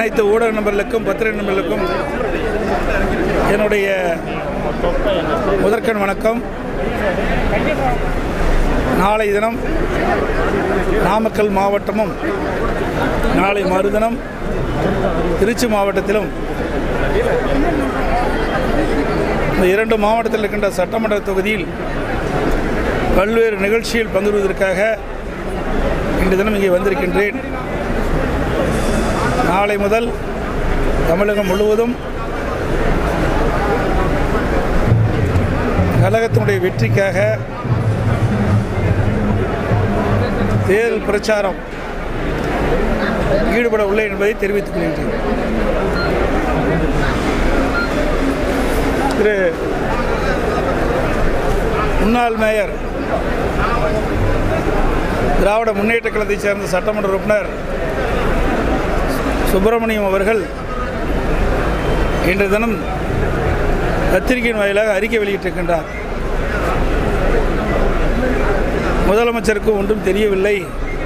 அனைத்து ஊடக நண்பர்களுக்கும் பத்திரிகை நண்பர்களுக்கும் என்னுடைய முதற்கண் வணக்கம் நாளை தினம் நாமக்கல் மாவட்டமும் நாளை மறுதினம் திருச்சி மாவட்டத்திலும் இந்த இரண்டு மாவட்டத்தில் இருக்கின்ற சட்டமன்ற தொகுதியில் பல்வேறு நிகழ்ச்சியில் பங்கு பெறுவதற்காக இன்று தினம் இங்கே வந்திருக்கின்றேன் நாளை முதல் தமிழகம் முழுவதும் கழகத்தினுடைய வெற்றிக்காக தேர்தல் பிரச்சாரம் ஈடுபட உள்ளேன் என்பதை தெரிவித்துக் கொள்கின்றேன் திரு முன்னாள் மேயர் திராவிட முன்னேற்ற கழகத்தைச் சேர்ந்த சட்டமன்ற உறுப்பினர் சுப்பிரமணியம் அவர்கள் இன்று தினம் பத்திரிகையின் வாயிலாக அறிக்கை வெளியிட்டிருக்கின்றார் முதலமைச்சருக்கு ஒன்றும் தெரியவில்லை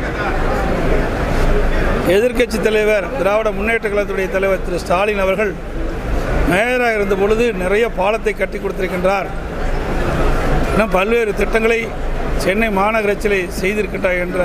எதிர்க்கட்சி தலைவர் திராவிட முன்னேற்ற கழகத்துடைய தலைவர் திரு ஸ்டாலின் அவர்கள் மேயராக இருந்த பொழுது நிறைய பாலத்தை கட்டி கொடுத்திருக்கின்றார் இன்னும் பல்வேறு திட்டங்களை சென்னை மாநகராட்சியில் செய்திருக்கின்றார் என்ற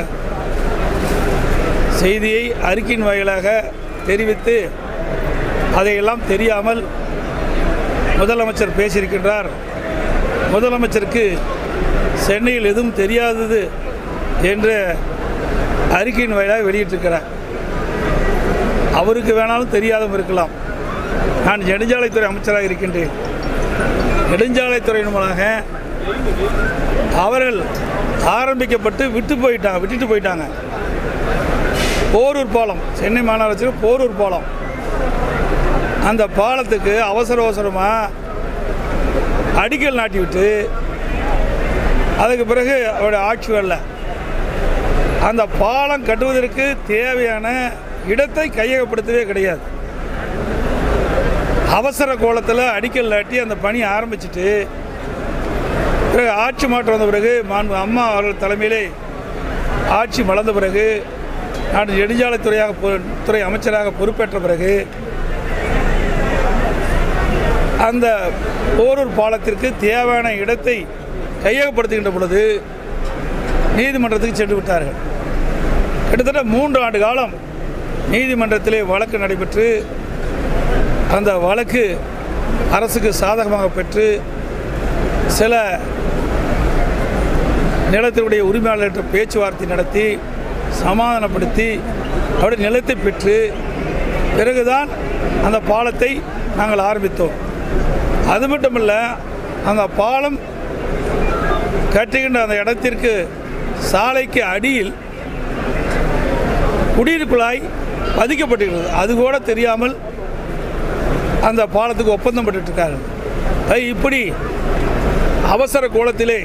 செய்தியை அறிக்கையின் வாயிலாக தெரிவித்து அதையெல்லாம் தெரியாமல் முதலமைச்சர் பேசியிருக்கின்றார் முதலமைச்சருக்கு சென்னையில் எதுவும் தெரியாதது என்ற அறிக்கையின் வாயிலாக வெளியிட்டிருக்கிறார் அவருக்கு வேணாலும் தெரியாதும் இருக்கலாம் நான் நெடுஞ்சாலைத்துறை அமைச்சராக இருக்கின்றேன் நெடுஞ்சாலைத்துறையின் மூலமாக அவர்கள் ஆரம்பிக்கப்பட்டு விட்டு போயிட்டாங்க விட்டுட்டு போயிட்டாங்க போரூர் பாலம் சென்னை மாநகராட்சியில் போரூர் பாலம் அந்த பாலத்துக்கு அவசர அவசரமாக அடிக்கல் நாட்டி விட்டு அதுக்கு பிறகு அவருடைய ஆட்சி வரல அந்த பாலம் கட்டுவதற்கு தேவையான இடத்தை கையகப்படுத்தவே கிடையாது அவசர கோலத்தில் அடிக்கல் நாட்டி அந்த பணி ஆரம்பிச்சிட்டு பிறகு ஆட்சி மாற்றம் வந்த பிறகு மாண்பு அம்மா அவர்கள் தலைமையிலே ஆட்சி மலர்ந்த பிறகு நான் நெடுஞ்சாலைத்துறையாக பொ- துறை அமைச்சராக பொறுப்பேற்ற பிறகு அந்த போரூர் பாலத்திற்கு தேவையான இடத்தை கையகப்படுத்துகின்ற பொழுது நீதிமன்றத்துக்கு சென்று விட்டார்கள் கிட்டத்தட்ட மூன்று ஆண்டு காலம் நீதிமன்றத்திலே வழக்கு நடைபெற்று அந்த வழக்கு அரசுக்கு சாதகமாக பெற்று சில நிலத்தினுடைய உரிமையாளர்கிட்ட பேச்சுவார்த்தை நடத்தி சமாதானப்படுத்தி அவருடைய நிலத்தை பெற்று பிறகுதான் அந்த பாலத்தை நாங்கள் ஆரம்பித்தோம் அது மட்டுமல்ல அந்த பாலம் கட்டுகின்ற அந்த இடத்திற்கு சாலைக்கு அடியில் குடிநீர் குழாய் பதிக்கப்பட்டிருக்கிறது அது கூட தெரியாமல் அந்த பாலத்துக்கு ஒப்பந்தம் பட்டுருக்காங்க இப்படி அவசர கோலத்திலே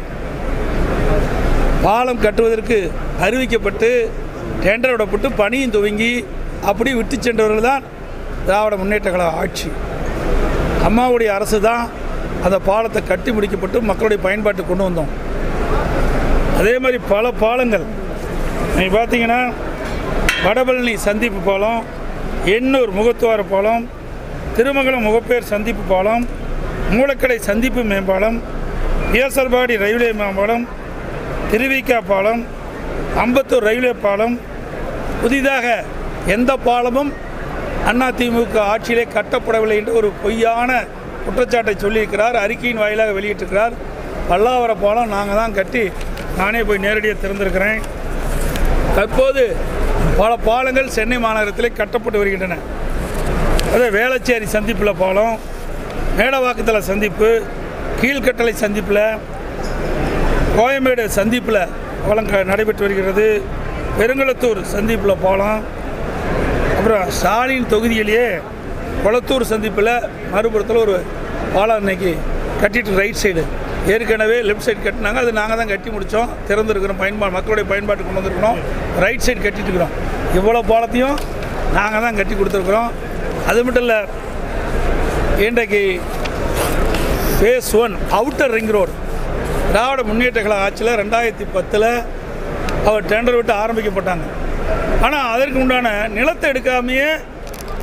பாலம் கட்டுவதற்கு அறிவிக்கப்பட்டு டெண்டர் விடப்பட்டு பணியும் துவங்கி அப்படி விட்டு சென்றவர்கள் தான் திராவிட முன்னேற்ற கழக ஆட்சி அம்மாவுடைய அரசு தான் அந்த பாலத்தை கட்டி முடிக்கப்பட்டு மக்களுடைய பயன்பாட்டுக்கு கொண்டு வந்தோம் அதே மாதிரி பல பாலங்கள் நீங்கள் பார்த்தீங்கன்னா வடபழனி சந்திப்பு பாலம் எண்ணூர் முகத்துவார பாலம் திருமங்கலம் முகப்பேர் சந்திப்பு பாலம் மூலக்கடை சந்திப்பு மேம்பாலம் ஏசர்பாடி ரயில்வே மேம்பாலம் திருவிக்கா பாலம் அம்பத்தூர் ரயில்வே பாலம் புதிதாக எந்த பாலமும் அதிமுக ஆட்சியிலே கட்டப்படவில்லை என்று ஒரு பொய்யான குற்றச்சாட்டை சொல்லியிருக்கிறார் அறிக்கையின் வாயிலாக வெளியிட்டிருக்கிறார் பல்லாவர பாலம் நாங்கள் தான் கட்டி நானே போய் நேரடியாக திறந்திருக்கிறேன் தற்போது பல பாலங்கள் சென்னை மாநகரத்திலே கட்டப்பட்டு வருகின்றன அதே வேளச்சேரி சந்திப்பில் பாலம் மேடவாக்கத்தில் சந்திப்பு கீழ்கட்டளை சந்திப்பில் கோயம்பேடு சந்திப்பில் பாலம் க- நடைபெற்று வருகிறது பெருங்களத்தூர் சந்திப்பில் பாலம் அப்புறம் ஸ்டாலின் தொகுதியிலேயே கொளத்தூர் சந்திப்பில் மறுபுறத்தில் ஒரு பாலம் இன்னைக்கு கட்டிட்டு ரைட் சைடு ஏற்கனவே லெஃப்ட் சைடு கட்டினாங்க அது நாங்கள் தான் கட்டி முடித்தோம் திறந்துருக்கிறோம் பயன்பாடு மக்களுடைய பயன்பாட்டு கொண்டு வந்திருக்கிறோம் ரைட் சைடு கட்டிட்டு இருக்கிறோம் இவ்வளோ பாலத்தையும் நாங்கள் தான் கட்டி கொடுத்துருக்குறோம் அது மட்டும் இல்லை இன்றைக்கு phase one outer ring road Dravida Munnetra Kazhaga ஆட்சியில் ரெண்டாயிரத்தி பத்தில் அவர் டெண்டர் விட்டு ஆரம்பிக்கப்பட்டாங்க ஆனால் அதற்கு உண்டான நிலத்தை எடுக்காமையே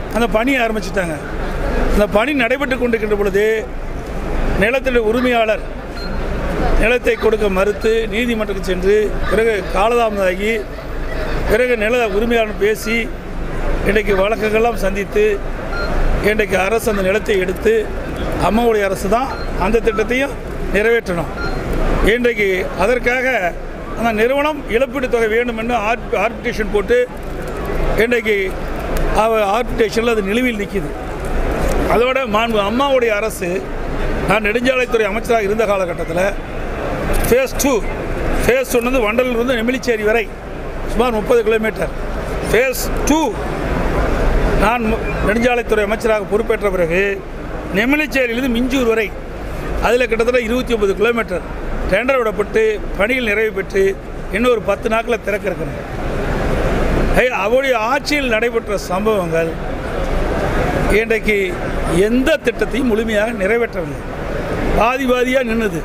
அந்த பணியை ஆரம்பிச்சிட்டாங்க அந்த பணி நடைபெற்று கொண்டிருக்கின்ற பொழுது நிலத்தினுடைய உரிமையாளர் நிலத்தை கொடுக்க மறுத்து நீதிமன்றத்துக்கு சென்று பிறகு காலதாமதாகி பிறகு நில உரிமையாளர் பேசி இன்றைக்கு வழக்குகள்லாம் சந்தித்து இன்றைக்கு அரசு அந்த நிலத்தை எடுத்து அம்மாவுடைய அரசு தான் அந்த திட்டத்தையும் நிறைவேற்றணும் இன்றைக்கு அதற்காக அந்த நிறுவனம் இழப்பீடு தொகை வேண்டும் என்று ஆர்ப் ஆர்பிட்டேஷன் போட்டு இன்றைக்கு அவ ஆர்பிட்டேஷனில் அது நிலுவையில் நிற்கிது அதோட மாண்பு அம்மாவுடைய அரசு நான் நெடுஞ்சாலைத்துறை அமைச்சராக இருந்த காலகட்டத்தில் ஃபேஸ் டூ ஃபேஸ் ஒன்று வந்து வண்டலிலிருந்து நெமிலிச்சேரி வரை சுமார் முப்பது கிலோமீட்டர் ஃபேஸ் டூ நான் மு- நெடுஞ்சாலைத்துறை அமைச்சராக பொறுப்பேற்ற பிறகு நெமிலிச்சேரியிலிருந்து மிஞ்சூர் வரை அதில் கிட்டத்தட்ட இருபத்தி ஒன்பது கிலோமீட்டர் டெண்டர் விடப்பட்டு பணிகள் நிறைவு பெற்று இன்னும் ஒரு பத்து நாட்களில் திறக்க இருக்கிறேன் ஐயா, அவருடைய ஆட்சியில் நடைபெற்ற சம்பவங்கள் இன்றைக்கு எந்த திட்டத்தையும் முழுமையாக நிறைவேற்றவில்லை பாதி பாதியாக நின்றுது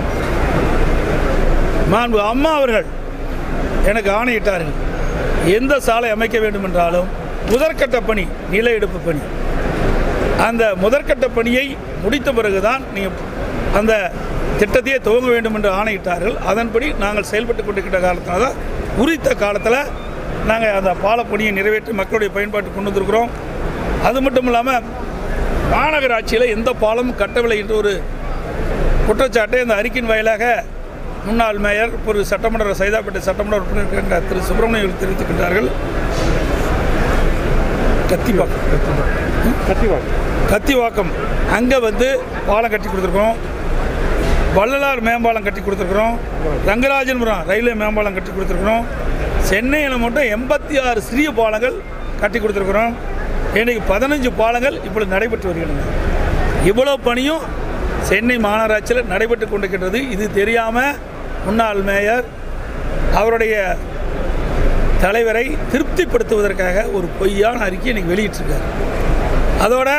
மாண்பு அம்மா அவர்கள் எனக்கு ஆணையிட்டார்கள் எந்த சாலை அமைக்க வேண்டும் என்றாலும் முதற்கட்ட பணி நில எடுப்பு பணி அந்த முதற்கட்ட பணியை முடித்த பிறகுதான் நீங்கள் அந்த திட்டத்தையே துவங்க வேண்டும் என்று ஆணையிட்டார்கள் அதன்படி நாங்கள் செயல்பட்டு கொண்டிருக்கிற காலத்தினால தான் குறித்த காலத்தில் நாங்கள் அந்த பாலப்பணியை நிறைவேற்றி மக்களுடைய பயன்பாட்டு கொண்டு வந்திருக்கிறோம் அது மட்டும் இல்லாமல் மாநகராட்சியில் எந்த பாலமும் கட்டவில்லை என்ற ஒரு குற்றச்சாட்டை இந்த அறிக்கையின் வாயிலாக முன்னாள் மேயர் ஒரு சட்டமன்ற சைதாப்பேட்டை சட்டமன்ற உறுப்பினர் இருக்கின்ற திரு சுப்பிரமணியம் தெரிவித்துக்கின்றார்கள் கத்திப்பாக்கம் கத்திவாங்க கத்திவாக்கம் அங்கே வந்து பாலம் கட்டி கொடுத்துருக்கோம் வள்ளலார் மேம்பாலம் கட்டி கொடுத்துருக்குறோம் ரங்கராஜன்புரம் ரயில்வே மேம்பாலம் கட்டி கொடுத்துருக்குறோம் சென்னையில் மட்டும் எண்பத்தி ஆறு சிறிய பாலங்கள் கட்டி கொடுத்துருக்குறோம் இன்றைக்கு பதினஞ்சு பாலங்கள் இப்பொழுது நடைபெற்று வருகின்றன இவ்வளோ பணியும் சென்னை மாநகராட்சியில் நடைபெற்று கொண்டிருக்கின்றது இது தெரியாமல் முன்னாள் மேயர் அவருடைய தலைவரை திருப்திப்படுத்துவதற்காக ஒரு பொய்யான அறிக்கையை இன்னைக்கு வெளியிட்டிருக்கார் அதோட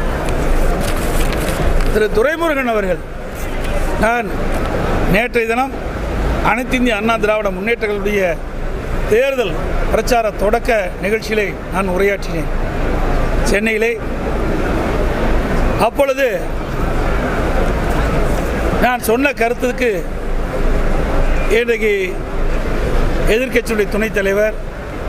திரு துரைமுருகன் அவர்கள் நான் நேற்றைய தினம் அனைத்து இந்திய அண்ணா திராவிட முன்னேற்றங்களுடைய தேர்தல் பிரச்சார தொடக்க நிகழ்ச்சியிலே நான் உரையாற்றினேன் சென்னையிலே அப்பொழுது நான் சொன்ன கருத்துக்கு இன்றைக்கு எதிர்க்கட்சியுடைய துணைத் தலைவர்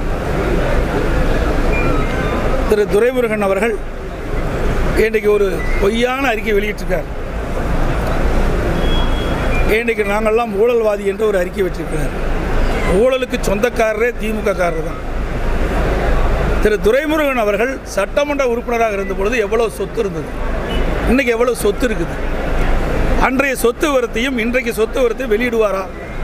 திரு துரைமுருகன் அவர்கள் இன்றைக்கு ஒரு பொய்யான அறிக்கை வெளியிட்டிருக்கார் இன்றைக்கு நாங்கள்லாம் ஊழல்வாதி என்று ஒரு அறிக்கை விட்டிருக்கிறார் ஊழலுக்கு சொந்தக்காரரே திமுக காரர் தான் திரு துரைமுருகன் அவர்கள் சட்டமன்ற உறுப்பினராக இருந்த பொழுது எவ்வளோ சொத்து இருந்தது இன்னைக்கு எவ்வளோ சொத்து இருக்குது அன்றைய சொத்து விவரத்தையும் இன்றைக்கு சொத்து விவரத்தையும் வெளியிடுவாரா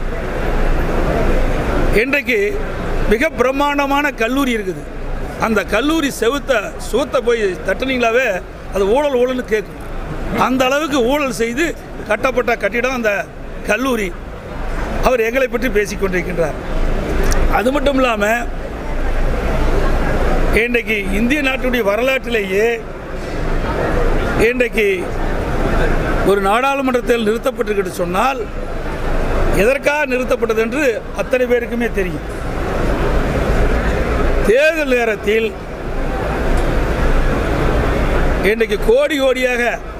இன்றைக்கு மிக பிரம்மாண்டமான கல்லூரி இருக்குது அந்த கல்லூரி செவுத்த சுவத்தை போய் தட்டுனீங்களாவே அது ஊழல் ஊழல்னு கேட்கும் அந்த அளவுக்கு ஊழல் செய்து கட்டப்பட்ட கட்டிடம் அந்த கல்லூரி அவர் எங்களை பற்றி பேசிக் கொண்டிருக்கின்றார் அது மட்டும் இல்லாமல் இன்றைக்கு இந்திய நாட்டுடைய வரலாற்றிலேயே இன்றைக்கு ஒரு நாடாளுமன்றத்தில் நிறுத்தப்பட்டிருக்கிறது சொன்னால் எதற்காக நிறுத்தப்பட்டது என்று அத்தனை பேருக்குமே தெரியும் தேர்தல் நேரத்தில் இன்றைக்கு கோடி கோடியாக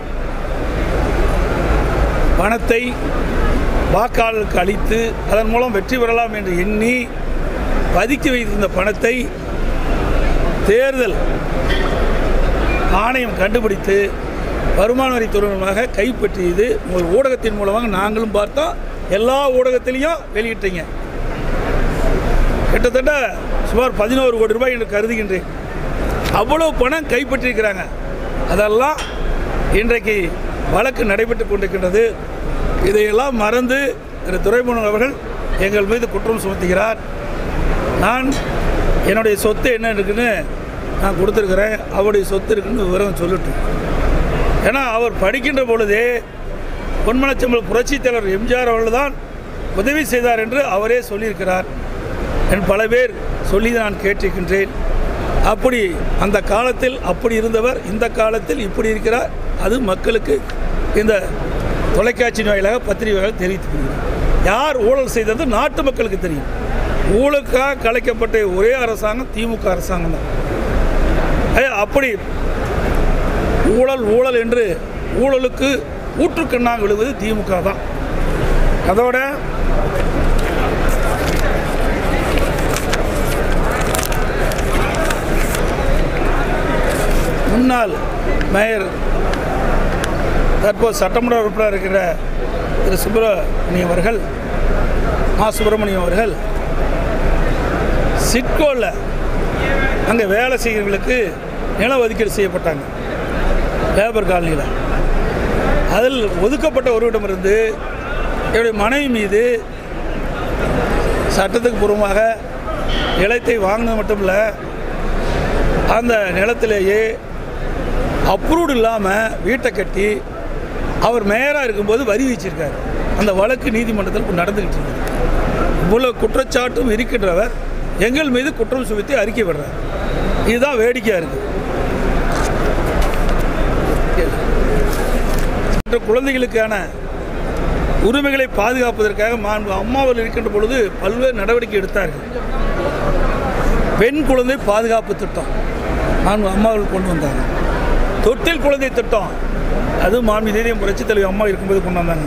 பணத்தை வாக்காளருக்கு அளித்து அதன் மூலம் வெற்றி பெறலாம் என்று எண்ணி பதுக்கி வைத்திருந்த பணத்தை தேர்தல் ஆணையம் கண்டுபிடித்து வருமான வரித்துறை மூலமாக கைப்பற்றியது உங்கள் ஊடகத்தின் மூலமாக நாங்களும் பார்த்தோம் எல்லா ஊடகத்திலையும் வெளியிட்டீங்க கிட்டத்தட்ட சுமார் பதினோரு கோடி ரூபாய் என்று கருதுகின்றேன் அவ்வளோ பணம் கைப்பற்றியிருக்கிறாங்க அதெல்லாம் இன்றைக்கு வழக்கு நடைபெற்று கொண்டிருக்கின்றது இதையெல்லாம் மறந்து திரு துரைமுருகன் அவர்கள் எங்கள் மீது குற்றம் சுமத்துகிறார் நான் என்னுடைய சொத்து என்ன இருக்குன்னு நான் கொடுத்துருக்குறேன் அவருடைய சொத்து இருக்குன்னு விவரம் சொல்லட்டும் ஏன்னா அவர் படிக்கின்ற பொழுதே பொன்மனச்சம்பல் புரட்சித் தலைவர் எம்ஜிஆர் அவர்கள் தான் உதவி செய்தார் என்று அவரே சொல்லியிருக்கிறார் என் பல பேர் சொல்லி நான் கேட்டிருக்கின்றேன் அப்படி அந்த காலத்தில் அப்படி இருந்தவர் இந்த காலத்தில் இப்படி இருக்கிறார் அது மக்களுக்கு இந்த தொலைக்காட்சி வாயிலாக பத்திரிகை வாயிலாக தெரிவித்துக் யார் ஊழல் செய்தது நாட்டு மக்களுக்கு தெரியும் ஊழலுக்காக கலைக்கப்பட்ட ஒரே அரசாங்கம் திமுக அரசாங்கம் தான் ஐயா, அப்படி ஊழல் ஊழல் என்று ஊழலுக்கு ஊற்றுக்கண்ணாக விழுவது திமுக தான் அதோட முன்னாள் மேயர் தற்போது சட்டமன்ற உறுப்பினர் இருக்கிற திரு சுப்பிரமணியம் அவர்கள் மா சுப்பிரமணியம் அவர்கள் சிட்கோவில் அங்கே வேலை செய்கிறவர்களுக்கு நில ஒதுக்கீடு செய்யப்பட்டாங்க லேபர் காலனியில் அதில் ஒதுக்கப்பட்ட ஒருவரிடமிருந்து என்னுடைய மனைவி மீது சட்டத்துக்கு பூர்வமாக நிலத்தை வாங்கினது மட்டும் இல்லை அந்த நிலத்திலேயே அப்ரூவ்டு இல்லாமல் வீட்டை கட்டி அவர் மேயராக இருக்கும்போது வரி வச்சிருக்காரு அந்த வழக்கு நீதிமன்றத்தில் இப்போ நடந்துக்கிட்டு இருக்குது இவ்வளோ குற்றச்சாட்டும் இருக்கின்றவர் எங்கள் மீது குற்றம் சுமத்தி அறிக்கை விடுறார் இதுதான் வேடிக்கையாக இருக்குது மற்ற குழந்தைகளுக்கான உரிமைகளை பாதுகாப்பதற்காக மாண்பு அம்மாவில் இருக்கின்ற பொழுது பல்வேறு நடவடிக்கை எடுத்தார்கள் பெண் குழந்தை பாதுகாப்பு திட்டம் மாண்பு அம்மாவில் கொண்டு வந்தாங்க தொட்டில் குழந்தை திட்டம் அது மாண்பு தேதியம் புரட்சித் தலைவர் அம்மா இருக்கும்போது கொண்டு வந்தாங்க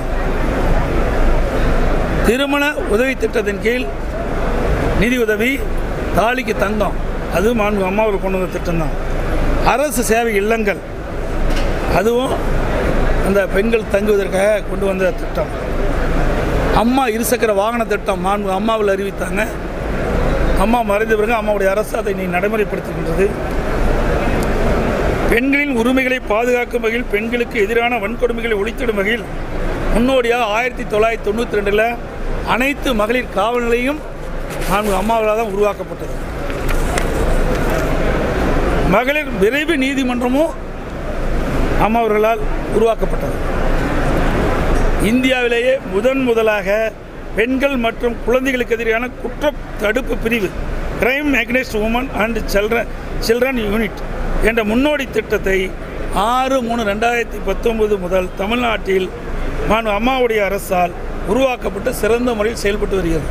திருமண உதவி திட்டத்தின் கீழ் நிதி உதவி தாலிக்கு தங்கம் அது மாண்பு அம்மாவில் கொண்டு வந்த திட்டம்தான் அரசு சேவை இல்லங்கள் அதுவும் அந்த பெண்கள் தங்குவதற்காக கொண்டு வந்த திட்டம் அம்மா இருசக்கர வாகன திட்டம் மாண்பு அம்மாவில் அறிவித்தாங்க அம்மா மறைந்த பிறகு அம்மாவுடைய அரசு அதை நீ நடைமுறைப்படுத்துகின்றது பெண்களின் உரிமைகளை பாதுகாக்கும் வகையில் பெண்களுக்கு எதிரான வன்கொடுமைகளை ஒழித்திடும் வகையில் முன்னோடியாக ஆயிரத்தி தொள்ளாயிரத்தி தொண்ணூற்றி ரெண்டில் அனைத்து மகளிர் காவல் நிலையம் நான்கு அம்மாவளால் தான் உருவாக்கப்பட்டது மகளிர் விரைவு நீதிமன்றமும் அம்மா அவர்களால் உருவாக்கப்பட்டது இந்தியாவிலேயே முதன் முதலாக பெண்கள் மற்றும் குழந்தைகளுக்கு எதிரான குற்ற தடுப்பு பிரிவு crime against women and children children unit என்ற முன்னோடி திட்டத்தை ஆறு மூணு ரெண்டாயிரத்தி பத்தொன்பது முதல் தமிழ்நாட்டில் மாண்பு அம்மாவுடைய அரசால் உருவாக்கப்பட்டு சிறந்த முறையில் செயல்பட்டு வருகிறது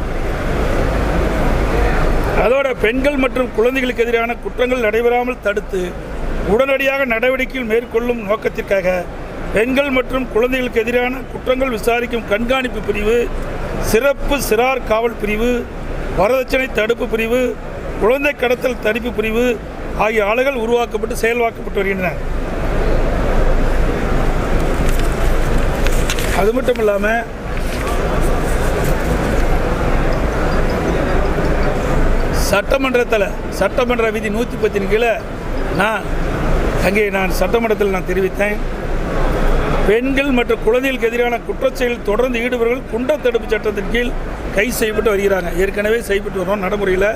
அதோட பெண்கள் மற்றும் குழந்தைகளுக்கு எதிரான குற்றங்கள் நடைபெறாமல் தடுத்து உடனடியாக நடவடிக்கைகள் மேற்கொள்ளும் நோக்கத்திற்காக பெண்கள் மற்றும் குழந்தைகளுக்கு எதிரான குற்றங்கள் விசாரிக்கும் கண்காணிப்பு பிரிவு சிறப்பு சிறார் காவல் பிரிவு வரதட்சணை தடுப்பு பிரிவு குழந்தை கடத்தல் தடுப்பு பிரிவு ஆகிய ஆளுகள் உருவாக்கப்பட்டு செயல்வாக்கப்பட்டு வருகின்றன அது மட்டும் இல்லாமல் சட்டமன்றத்தில் சட்டமன்ற விதி நூற்றி பத்தின் கீழே நான் அங்கே நான் சட்டமன்றத்தில் நான் தெரிவித்தேன் பெண்கள் மற்றும் குழந்தைகளுக்கு எதிரான குற்றச்செயலில் தொடர்ந்து ஈடுபவர்கள் குண்டர் தடுப்பு சட்டத்தின் கீழ் கைது செய்யப்பட்டு வருகிறாங்க ஏற்கனவே செய்யப்பட்டு வரோம் நடைமுறையில்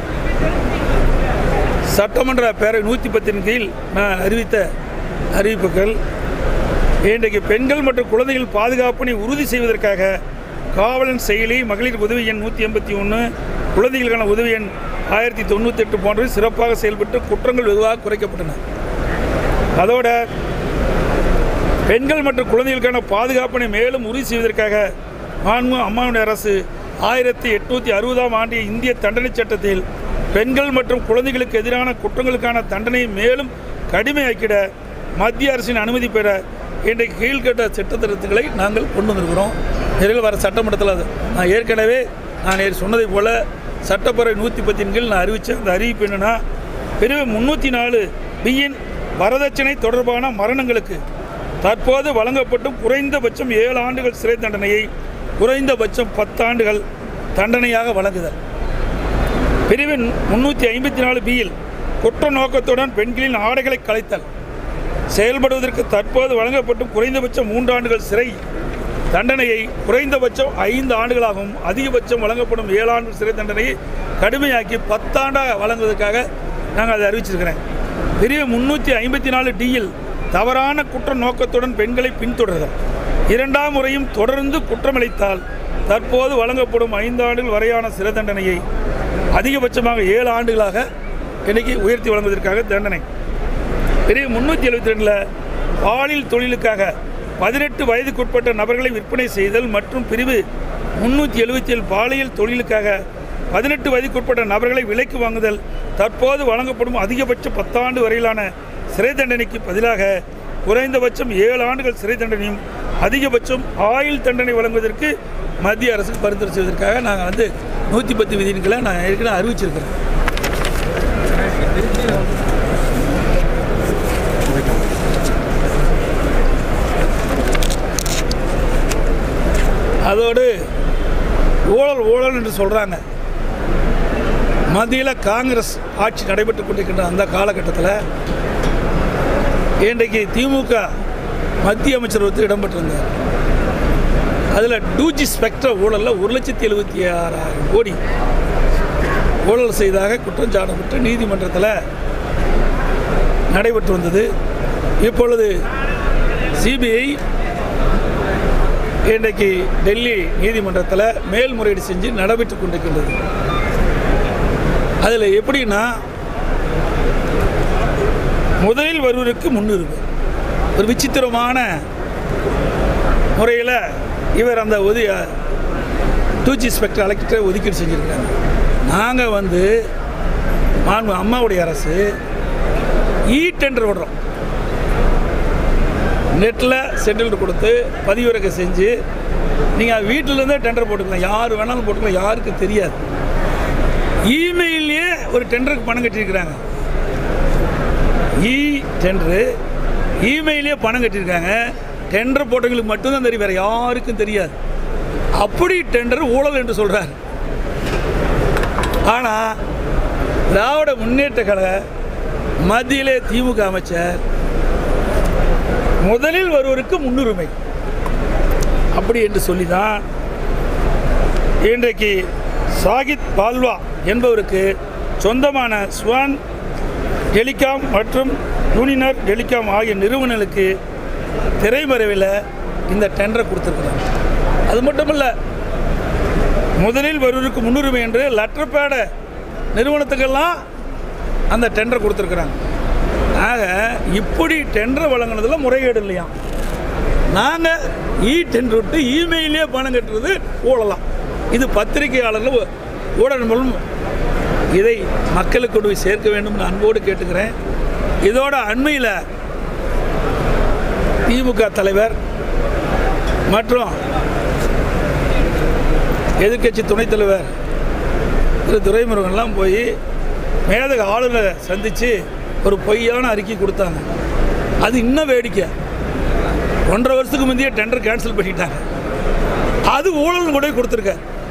சட்டமன்ற பேரவை நூற்றி பத்தின் கீழ் நான் அறிவித்த அறிவிப்புகள் இன்றைக்கு பெண்கள் மற்றும் குழந்தைகள் பாதுகாப்பினை உறுதி செய்வதற்காக காவலன் செயலி மகளிர் உதவி எண் நூற்றி எண்பத்தி ஒன்று குழந்தைகளுக்கான உதவி எண் ஆயிரத்தி தொண்ணூற்றி எட்டு போன்றவை சிறப்பாக செயல்பட்டு குற்றங்கள் வெகுவாக குறைக்கப்பட்டன அதோட பெண்கள் மற்றும் குழந்தைகளுக்கான பாதுகாப்பினை மேலும் உறுதி செய்வதற்காக மாண்பு அம்மாவுடைய அரசு ஆயிரத்தி எட்நூற்றி அறுபதாம் ஆண்டு இந்திய தண்டனை சட்டத்தில் பெண்கள் மற்றும் குழந்தைகளுக்கு எதிரான குற்றங்களுக்கான தண்டனையை மேலும் கடுமையாக்கிட மத்திய அரசின் அனுமதி பெற இன்றைக்கு கீழ்கட்ட சட்டத்திருத்தங்களை நாங்கள் கொண்டு வந்திருக்கிறோம் நிறைய வர சட்டமன்றத்தில் அது நான் ஏற்கனவே நான் நேற்று சொன்னதை போல சட்டப்பேரவை நூற்றி பத்தின் கீழ் நான் அறிவித்த அந்த அறிவிப்பு என்னென்னா பிரிவு முந்நூற்றி நாலு பியின் வரதட்சணை தொடர்பான மரணங்களுக்கு தற்போது வழங்கப்பட்டும் குறைந்தபட்சம் ஏழு ஆண்டுகள் சிறை தண்டனையை குறைந்தபட்சம் பத்தாண்டுகள் தண்டனையாக வழங்குதல் பிரிவின் முன்னூற்றி ஐம்பத்தி நாலு பியில் குற்ற நோக்கத்துடன் பெண்களின் ஆடைகளை கலைத்தல் செயல்படுவதற்கு தற்போது வழங்கப்பட்டும் குறைந்தபட்சம் மூன்று ஆண்டுகள் சிறை தண்டனையை குறைந்தபட்சம் ஐந்து ஆண்டுகளாகவும் அதிகபட்சம் வழங்கப்படும் ஏழு ஆண்டு சிறை தண்டனையை கடுமையாக்கி பத்தாண்டாக வழங்குவதற்காக நாங்கள் அதை அறிவிச்சிருக்கிறேன் பிரிவு முன்னூற்றி ஐம்பத்தி நாலு டியில் தவறான குற்ற நோக்கத்துடன் பெண்களை பின்தொடர்தல் இரண்டாம் முறையும் தொடர்ந்து குற்றமளித்தால் தற்போது வழங்கப்படும் ஐந்து ஆண்டுகள் வரையான சிறை தண்டனையை அதிகபட்சமாக ஏழு ஆண்டுகளாக இன்னைக்கு உயர்த்தி வழங்குவதற்காக தண்டனை பிரிவு முன்னூற்றி எழுபத்தி ரெண்டில் பாலியல் தொழிலுக்காக பதினெட்டு வயதுக்குட்பட்ட நபர்களை விற்பனை செய்தல் மற்றும் பிரிவு முன்னூற்றி எழுபத்தி ஏழு பாலியல் தொழிலுக்காக பதினெட்டு வயதுக்குட்பட்ட நபர்களை விலைக்கு வாங்குதல் தற்போது வழங்கப்படும் அதிகபட்ச பத்தாண்டு வரையிலான சிறை தண்டனைக்கு பதிலாக குறைந்தபட்சம் ஏழு ஆண்டுகள் சிறை தண்டனையும் அதிகபட்சம் ஆயுள் தண்டனை வழங்குவதற்கு மத்திய அரசுக்கு பரிந்துரை செய்வதற்காக நாங்கள் வந்து நூற்றி பத்து விதிகளை நான் ஏற்கனவே அறிவிச்சிருக்கிறேன் அதோடு ஊழல் ஊழல் என்று சொல்கிறாங்க மத்தியில் காங்கிரஸ் ஆட்சி நடைபெற்று கொண்டிருக்கின்ற அந்த காலகட்டத்தில் இன்றைக்கு திமுக மத்திய அமைச்சர் வந்து இடம்பெற்றிருந்தார் அதில் டூஜி ஸ்பெக்ட்ர ஊழலில் ஒரு லட்சத்தி எழுபத்தி ஆறாயிரம் கோடி ஊழல் செய்ததாக குற்றம் சாட்டப்பட்டு நீதிமன்றத்தில் நடைபெற்று வந்தது இப்பொழுது சிபிஐ இன்றைக்கு டெல்லி நீதிமன்றத்தில் மேல்முறையீடு செஞ்சு நடைபெற்று கொண்டிருக்கின்றது அதில் எப்படின்னா முதலில் வருவதற்கு முன்னுரிமை ஒரு விசித்திரமான முறையில் இவர் அந்த ஒதி டூஜி ஸ்பெக்டர் அலக்கிட்ட ஒதுக்கீடு செஞ்சுருக்காங்க நாங்கள் வந்து மாண்பு அம்மாவுடைய அரசு இ டெண்டர் விடுறோம் நெட்டில் செட்டில்டு கொடுத்து பதிவிறக்க செஞ்சு நீங்கள் வீட்டிலேருந்தே டெண்டர் போட்டுக்கலாம் யார் வேணாலும் போட்டுக்கலாம் யாருக்கு தெரியாது இமெயிலே ஒரு டெண்டருக்கு பணம் கட்டியிருக்கிறாங்க இ டெண்டரு இமெயிலே பணம் கட்டியிருக்காங்க டெண்டர் போட்டவங்களுக்கு மட்டும்தான் தெரியும் வேறு யாருக்கும் தெரியாது அப்படி டெண்டர் ஊழல் என்று சொல்கிறார் ஆனால் திராவிட முன்னேற்ற கழக மத்தியிலே திமுக அமைச்சர் முதலில் வருவருக்கு முன்னுரிமை அப்படி என்று சொல்லி தான் இன்றைக்கு சாகித் பால்வா என்பவருக்கு சொந்தமான ஸ்வான் டெலிகாம் மற்றும் யூனினர் டெலிகாம் ஆகிய நிறுவனங்களுக்கு திரைமறைவில் இந்த டெண்டரை கொடுத்துருக்குறாங்க அது மட்டும் இல்லை முதலில் வருவதற்கு முன்னுரிமை என்று லெட்டர் பேட நிறுவனத்துக்கெல்லாம் அந்த டெண்டர் கொடுத்துருக்குறாங்க ஆக இப்படி டெண்டர் வழங்கினதில் முறைகேடு இல்லையா நாங்கள் இ டெண்டர் விட்டு இமெயிலே பணம் கட்டுறது ஊழலாம் இது பத்திரிகையாளர்கள் ஊடக மூலம் இதை மக்களுக்கு கொண்டு போய் சேர்க்க வேண்டும்னு அன்போடு கேட்டுக்கிறேன் இதோட அண்மையில் திமுக தலைவர் மற்றும் எதிர்க்கட்சி துணைத் தலைவர் திரு துரைமுருகன்லாம் போய் மேதக ஆளுநரை சந்தித்து ஒரு பொய்யான அறிக்கை கொடுத்தாங்க அது இன்னும் வேடிக்கை ஒன்றரை வருஷத்துக்கு முந்தைய டெண்டர் கேன்சல் பண்ணிட்டாங்க அது ஊழல் கூட கொடுத்துருக்க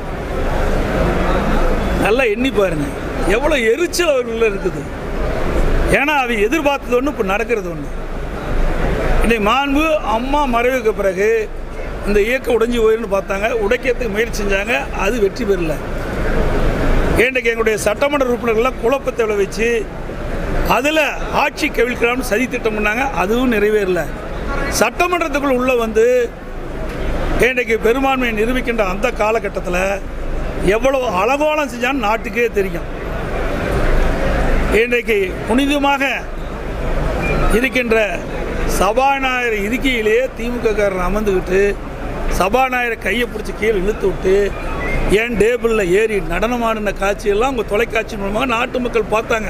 நல்லா எண்ணி பாருங்க எவ்வளோ எரிச்சல் அவர்கள் இருக்குது ஏன்னா அவ எதிர்பார்த்தது ஒன்று இப்போ நடக்கிறது ஒன்று இன்னைக்கு மாண்பு அம்மா மறைவுக்கு பிறகு இந்த இயக்கம் உடைஞ்சு போயிருன்னு பார்த்தாங்க உடைக்கிறதுக்கு முயற்சி செஞ்சாங்க அது வெற்றி பெறல இன்றைக்கு எங்களுடைய சட்டமன்ற உறுப்பினர்கள்லாம் குழப்பத்தை விளைவிச்சு அதில் ஆட்சி கவிழ்க்கலாம்னு சதி திட்டம் பண்ணாங்க அதுவும் நிறைவேறல சட்டமன்றத்துக்குள் உள்ள வந்து இன்றைக்கு பெரும்பான்மையை நிரூபிக்கின்ற அந்த காலகட்டத்தில் எவ்வளவு அலங்கோலம் செஞ்சான்னு நாட்டுக்கே தெரியும் இன்றைக்கு புனிதமாக இருக்கின்ற சபாநாயகர் இருக்கையிலேயே திமுககாரன் அமர்ந்துக்கிட்டு சபாநாயகரை கையை பிடிச்சி கீழே இழுத்து விட்டு என் டேபிளில் ஏறி நடனமாடின காட்சியெல்லாம் உங்கள் தொலைக்காட்சி மூலமாக நாட்டு மக்கள் பார்த்தாங்க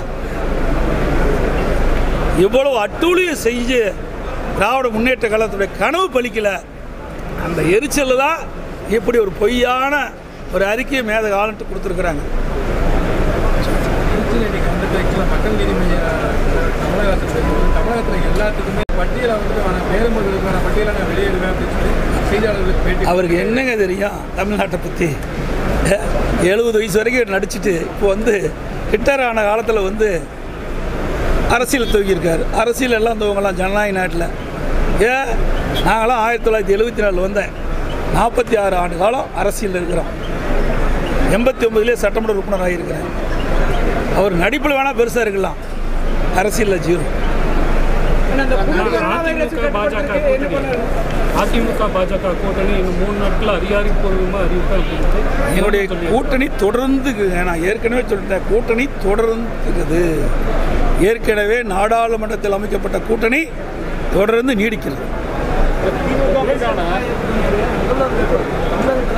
இவ்வளவு அட்டூழியம் செஞ்சு திராவிட முன்னேற்ற காலத்துடைய கனவு பலிக்கல அந்த எரிச்சல் தான் இப்படி ஒரு பொய்யான ஒரு அறிக்கையை மேத காலன்ட்டு கொடுத்துருக்குறாங்க திருச்சியில் இன்னைக்கு வந்துட்டு ஆக்சுவலாக மக்கள் நீதி மையம் தமிழகத்தில் இருக்கும்போது தமிழகத்தில் எல்லாத்துக்குமே பட்டியலை வந்து நான் பேரும்புகளுக்கு நான் பட்டியலை நான் வெளியிடுவேன் அப்படின்னு சொல்லி செய்தியாளர்களுக்கு பேட்டி அவருக்கு என்னங்க தெரியும் தமிழ்நாட்டை பற்றி எழுபது வயசு வரைக்கும் நடிச்சிட்டு இப்போ வந்து ரிட்டையர் ஆன காலத்தில் வந்து அரசியல் தூக்கியிருக்காரு அரசியல் எல்லாம் தூங்கலாம் ஜனநாயக நாட்டில் ஏன் நாங்களாம் ஆயிரத்தி தொள்ளாயிரத்தி எழுபத்தி நாலில் வந்தேன் நாற்பத்தி ஆறு ஆண்டு காலம் அரசியலில் இருக்கிறோம் எண்பத்தி ஒம்பதுலேயே சட்டமன்ற உறுப்பினர் ஆகியிருக்கிறேன் அவர் நடிப்பில் வேணால் பெருசாக இருக்கலாம் அரசியலில் ஜீரோ அதிமுக பாஜக கூட்டணி அதிமுக பாஜக கூட்டணி இன்னும் மூணு நாட்கள் அதிகாரப்பூர்வமாக அறிவிப்பேன் அப்படின்ட்டு எங்களுடைய கூட்டணி தொடர்ந்து நான் ஏற்கனவே சொல்லிட்டேன் கூட்டணி தொடர்ந்துக்குது ஏற்கனவே நாடாளுமன்றத்தில் அமைக்கப்பட்ட கூட்டணி தொடர்ந்து நீடிக்கிறது திமுகவுக்கான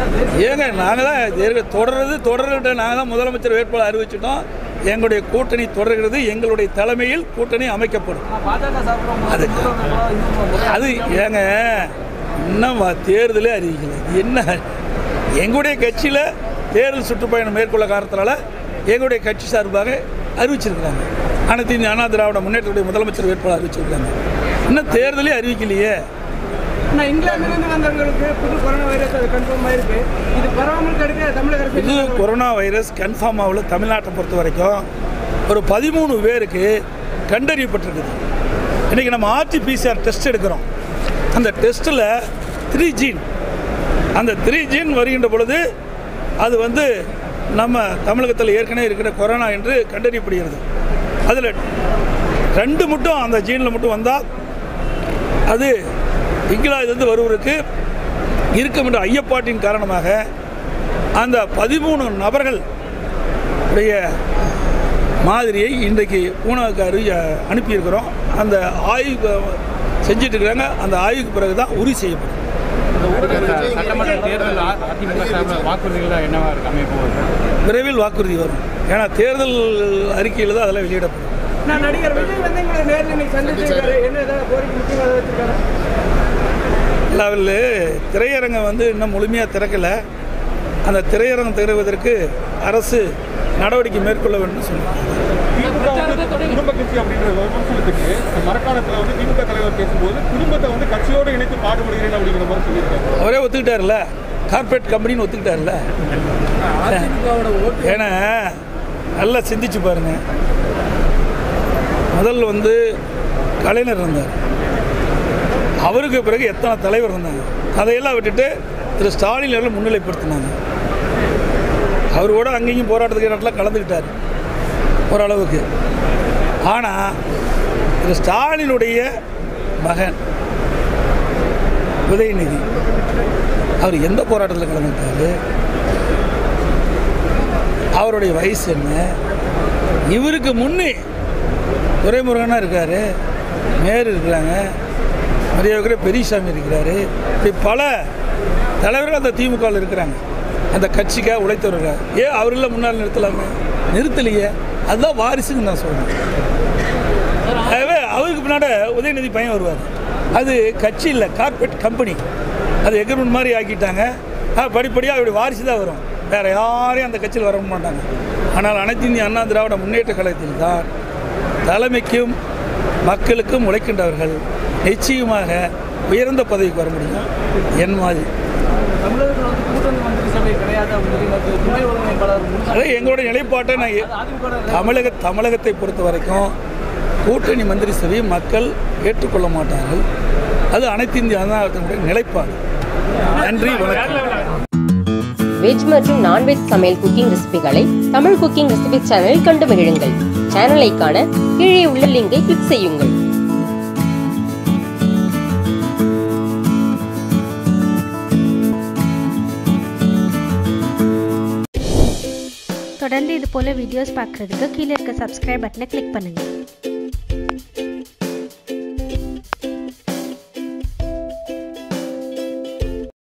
ஏங்க நாங்கள் தான் ஏற்க- தொடர்றது தொடர்கிட்ட நாங்கள் தான் முதலமைச்சர் வேட்பாளர் அறிவிச்சிட்டோம் எங்களுடைய கூட்டணி தொடர்கிறது எங்களுடைய தலைமையில் கூட்டணி அமைக்கப்படும் அது அது ஏங்க இன்னும் வ- தேர்தலே அறிவிக்கல இது என்ன எங்களுடைய கட்சியில் தேர்தல் சுற்றுப்பயணம் மேற்கொள்ள காரணத்தினால எங்களுடைய கட்சி சார்பாக அறிவிச்சிருக்கிறாங்க அனைத்து இந்திய அண்ணா திராவிட முன்னேற்றத்துடைய முதலமைச்சர் வேட்பாளர் அறிவிச்சிருக்காங்க இன்னும் தேர்தலே அறிவிக்கலையே ஆனால் இங்கிலாந்துலேருந்து வந்தவங்களுக்கு புது கொரோனா வைரஸ் அது கன்ஃபார்ம் ஆயிருக்கு இது பரவாமல் தடுக்க தமிழக அரசு புது கொரோனா வைரஸ் கன்ஃபார்ம் ஆகல தமிழ்நாட்டை பொறுத்த வரைக்கும் ஒரு பதிமூணு பேருக்கு கண்டறியப்பட்டிருக்குது இன்றைக்கி நம்ம ஆர்டிபிசிஆர் டெஸ்ட் எடுக்கிறோம் அந்த டெஸ்ட்டில் த்ரீ ஜீன் அந்த த்ரீ ஜீன் வருகின்ற பொழுது அது வந்து நம்ம தமிழகத்தில் ஏற்கனவே இருக்கிற கொரோனா என்று கண்டறியப்படுகிறது அதில் ரெண்டு மட்டும் அந்த ஜீனில் மட்டும் வந்தால் அது இங்கிலாந்திலிருந்து வருவதற்கு இருக்கும் என்ற ஐயப்பாட்டின் காரணமாக அந்த பதிமூணு நபர்கள் உடைய மாதிரியை இன்றைக்கு பூனாவுக்கு அறி அனுப்பியிருக்கிறோம் அந்த ஆய்வு செஞ்சுட்டு இருக்கிறாங்க அந்த ஆய்வுக்கு பிறகு தான் உறுதி செய்யப்படும் சட்டமன்ற தேர்தல் அ- அதிமுக சார்பில் வாக்குறுதிகள் என்னவா இருக்கு அமைய போகுது விரைவில் வாக்குறுதி வரும் ஏன்னா தேர்தல் அறிக்கையில் தான் அதெல்லாம் வெளியிடப்படும் நான் நடிகர் விஜய் வந்து எங்களை நேரில் இன்னைக்கு சந்திச்சிருக்காரு என்ன ஏதாவது கோரிக்கை முக்கியமாக வச்சிருக்காரு இல்லாவில் திரையரங்கம் வந்து இன்னும் முழுமையாக திறக்கலை அந்த திரையரங்கம் திறவதற்கு அரசு நடவடிக்கை மேற்கொள்ள வேண்டும் சொல்லுவாங்க திமுக வந்து குடும்ப கட்சி அப்படின்ற விமர்சனத்துக்கு மரக்காணத்தில் வந்து திமுக தலைவர் பேசும்போது குடும்பத்தை வந்து கட்சியோடு இணைத்து பாடுபடுகிறேன் அப்படிங்கிற மாதிரி சொல்லியிருக்காரு அவரே ஒத்துக்கிட்டார்ல கார்ப்பரேட் கம்பெனின்னு ஒத்துக்கிட்டார்ல அதிமுகவோட ஓட்டு ஏன்னா நல்லா சிந்திச்சு பாருங்க முதல்ல வந்து கலைஞர் இருந்தார் அவருக்கு பிறகு எத்தனை தலைவர் இருந்தாங்க அதையெல்லாம் விட்டுட்டு திரு ஸ்டாலின் அவர்கள் முன்னிலைப்படுத்தினாங்க அவர் கூட அங்கேயும் போராட்டத்துக்கு இடத்துல கலந்துக்கிட்டார் ஓரளவுக்கு ஆனால் திரு ஸ்டாலினுடைய மகன் உதயநிதி அவர் எந்த போராட்டத்தில் கலந்துக்கிட்டாரு அவருடைய வயசு என்ன இவருக்கு முன்னே துரைமுருகனாக இருக்கார் நேரு இருக்கிறாங்க மரியாதை பெரியசாமி இருக்கிறாரு இப்படி பல தலைவர்கள் அந்த திமுகவில் இருக்கிறாங்க அந்த கட்சிக்காக உழைத்தவர்கள் ஏன் அவர்கள முன்னால் நிறுத்தலாங்க நிறுத்தலையே அதுதான் வாரிசுன்னு நான் சொல்கிறேன் ஆகவே அவருக்கு பின்னாடி உதயநிதி பையன் வருவார் அது கட்சி இல்லை கார்பரேட் கம்பெனி அது எக்ரிமெண்ட் மாதிரி ஆக்கிட்டாங்க அது படிப்படியாக அப்படி வாரிசு தான் வரும் வேறு யாரையும் அந்த கட்சியில் வர மாட்டாங்க ஆனால் அனைத்து இந்திய அண்ணா திராவிட முன்னேற்ற கழகத்தில் தான் தலைமைக்கும் மக்களுக்கும் உழைக்கின்றவர்கள் நிச்சயமாக உயர்ந்த பதவிக்கு வர முடியும் என் மாதிரி தமிழகத்தில் வந்து கூட்டணி மந்திரி சபை கிடையாது அப்படின்னு துணை ஒருங்கிணைப்பாளர் அதே எங்களுடைய நிலைப்பாட்டை நான் எ- தமிழக தமிழகத்தை பொறுத்த வரைக்கும் கூட்டணி மந்திரி சபையை மக்கள் ஏற்றுக்கொள்ள மாட்டார்கள் அது அனைத்து இந்திய அண்ணாத்தினுடைய நிலைப்பாடு நன்றி வணக்கம் வெஜ் மற்றும் நான்வெஜ் சமையல் குக்கிங் ரெசிபிகளை தமிழ் குக்கிங் ரெசிபி சேனலில் கண்டு மகிழுங்கள் சேனலை காண கீழே உள்ள லிங்கை கிளிக் செய்யுங்கள் தொடர்ந்து இது போல் வீடியோஸ் பார்க்குறதுக்கு கீழே இருக்க சப்ஸ்கிரைப் பட்டனை கிளிக் பண்ணுங்கள்